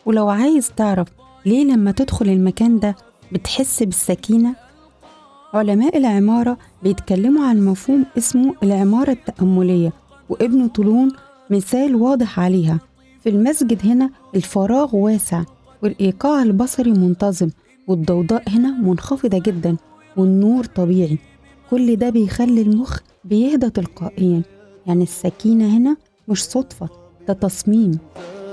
ولو عايز تعرف ليه لما تدخل المكان ده بتحس بالسكينة علماء العمارة بيتكلموا عن مفهوم اسمه العمارة التأملية وابن طولون مثال واضح عليها في المسجد هنا الفراغ واسع والإيقاع البصري منتظم والضوضاء هنا منخفضة جدا والنور طبيعي كل ده بيخلي المخ بيهدى تلقائيا يعني السكينة هنا مش صدفة ده تصميم